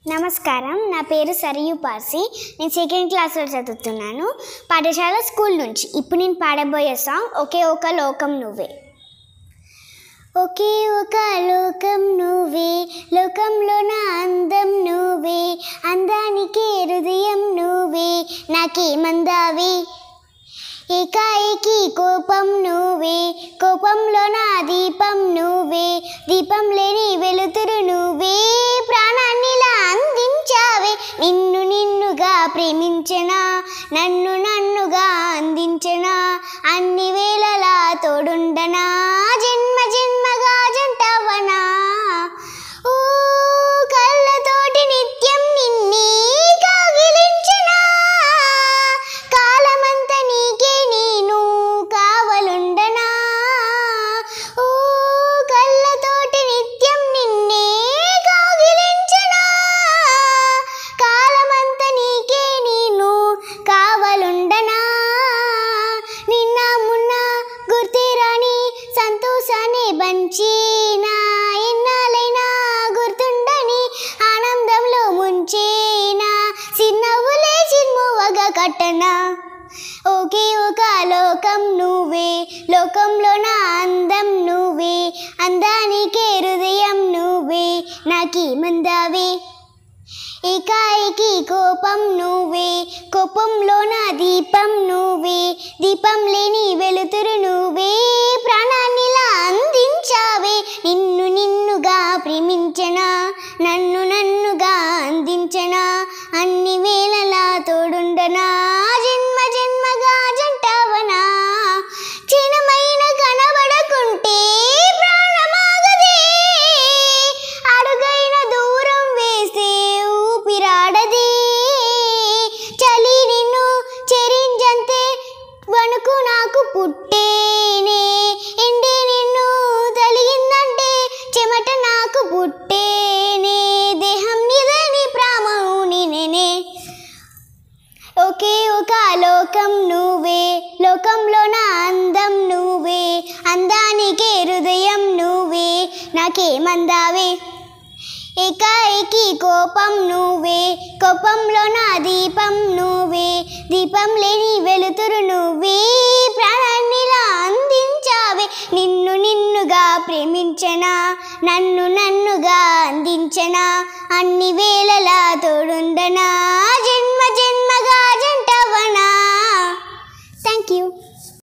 నమస్కారం నా పేరు సరియు పార్సి నేను సెకండ్ క్లాస్లో చదువుతున్నాను పాఠశాల స్కూల్ నుంచి ఇప్పుడు నేను పాడబోయే సాంగ్ ఒకే ఒక లోకం నువ్వే ఒకే ఒక లోకం నువ్వే లోకంలో నా అందం నువ్వే అందానికి హృదయం నువ్వే నాకేమందావే ఏకాఏకి కోపం నువ్వే కోపంలో నా దీపం నువ్వే దీపం లేని వెలుతురు నువ్వే ప్రాణాన్నిలా అందించావే నిన్ను నిన్నుగా ప్రేమించనా నన్ను నన్నుగా అందించనా అన్ని వేళలా తోడుండనా జన్మ జన్మగా జంటవనా ఓ కళ్ళతోటి నిత్యం నిన్నే కాగిలించనా కాలమంత నీకే నేను కావలుండనా ఓ కళ్ళతోటి నిత్యం నిన్నే కాగిలించనా కాలమంత నీకే నేను కావలుండనా నిన్న మున్న గుర్తే రాని సంతోషాన్ని బంచేనా ఎన్నాలైనా గుర్తుండని ఆనందంలో ముంచేనా చిన్నవులే చిన్మువగా కట్టనా ఒకే ఒక లోకం నువ్వే లోకంలో నా అందం నువ్వే అందానికే హృదయం నువ్వే నాకేమందావే ఏకాఏకి కోపం నువ్వే కోపంలో నా దీపం నువ్వే దీపం లేని వెలుతురు నువ్వే ప్రాణాన్నిలా అందించావే నిన్ను నిన్నుగా ప్రేమించనా నన్ను నన్నుగా అందించనా అన్ని వేళలా తోడుండనా జన్మ జన్మగా జంటవనా చిన్నమైన కనబడకుంటే ప్రాణమాగదే అడుగైన దూరం వేస్తే ఊపిరాడదే చలి నిన్ను చెరించంతే వణుకు నాకు పుట్టేనే ఎండే నిన్ను తలిగిందంటే చెమట నాకు పుట్టేనే దేహం నిదని ప్రాణము నేనే ఒకే ఒక లోకం నువ్వే లోకంలో నా అందం నువ్వే అందానికే హృదయం నువ్వే నాకేమందావే ఏకాఏకి కోపం నువ్వే కోపంలో నా దీపం నువ్వే దీపం లేని వెలుతురు నువ్వే ప్రాణాన్నిలా అందించావే నిన్ను నిన్నుగా ప్రేమించనా నన్ను నన్నుగా అందించనా అన్ని వేళలా తోడుండనా జన్మ జన్మగా జంటవనా థ్యాంక్ యూ